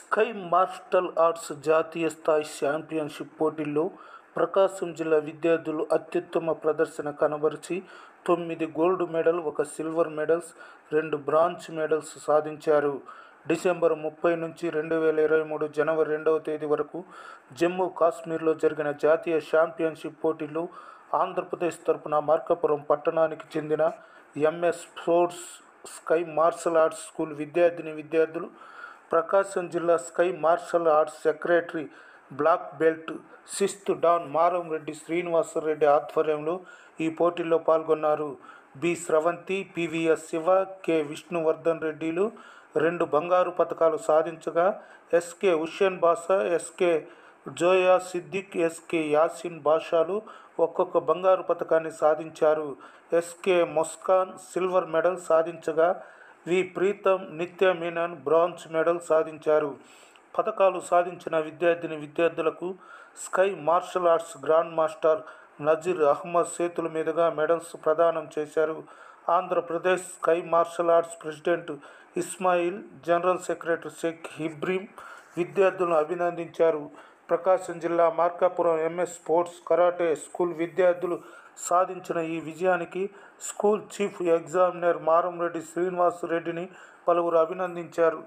sky martial arts జాతీయ స్థాయి championship పోటీల్లో ప్రకాశం జిల్లా విద్యార్థులు అత్యుత్తమ ప్రదర్శన కనబరిచి తొమ్మిది గోల్డ్ మెడల్ ఒక సిల్వర్ మెడల్స్ రెండు బ్రాంజ్ మెడల్స్ సాధించారు డిసెంబర్ ముప్పై నుంచి రెండు వేల ఇరవై మూడు జనవరి రెండవ తేదీ వరకు జమ్మూ కాశ్మీర్లో జరిగిన జాతీయ ఛాంపియన్షిప్ పోటీల్లో ఆంధ్రప్రదేశ్ తరపున మార్కాపురం పట్టణానికి చెందిన MS sports sky martial arts school విద్యార్థిని విద్యార్థులు ప్రకాశం జిల్లా sky martial arts secretary black belt sixth dan Maramreddy Srinivasa Reddy ఆధ్వర్యంలో ఈ పోటీల్లో పాల్గొన్నారు B Sravanthi PVS Siva K Vishnuvardhan రెడ్డిలు రెండు బంగారు పథకాలు సాధించగా SK Hussain Basha SK Zoya Siddiq SK Yasin బాషాలు ఒక్కొక్క బంగారు పథకాన్ని సాధించారు ఎస్కే మొస్కాన్ సిల్వర్ మెడల్ సాధించగా వి ప్రీతం నిత్య మీనన్ బ్రాంజ్ మెడల్ సాధించారు పథకాలు సాధించిన విద్యార్థిని విద్యార్థులకు sky martial arts grand master Nazeer Ahmed చేతుల మీదుగా మెడల్స్ ప్రదానం చేశారు Andhra Pradesh sky martial arts president Ismail general secretary Sheikh హిబ్రీం విద్యార్థులను అభినందించారు ప్రకాశం జిల్లా Markapuram MS sports karate school విద్యార్థులు సాధించిన ఈ విజయానికి school chief examiner Maramreddy Srinivas రెడ్డిని పలువురు అభినందించారు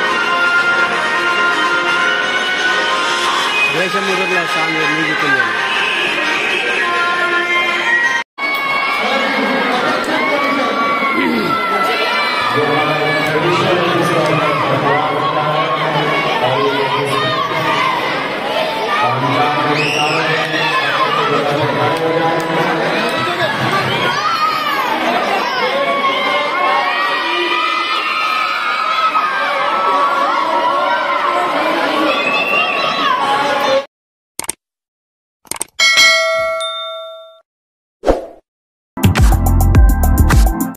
దేశముద్రలో సాంగ్ మ్యూజిక్ ఉంది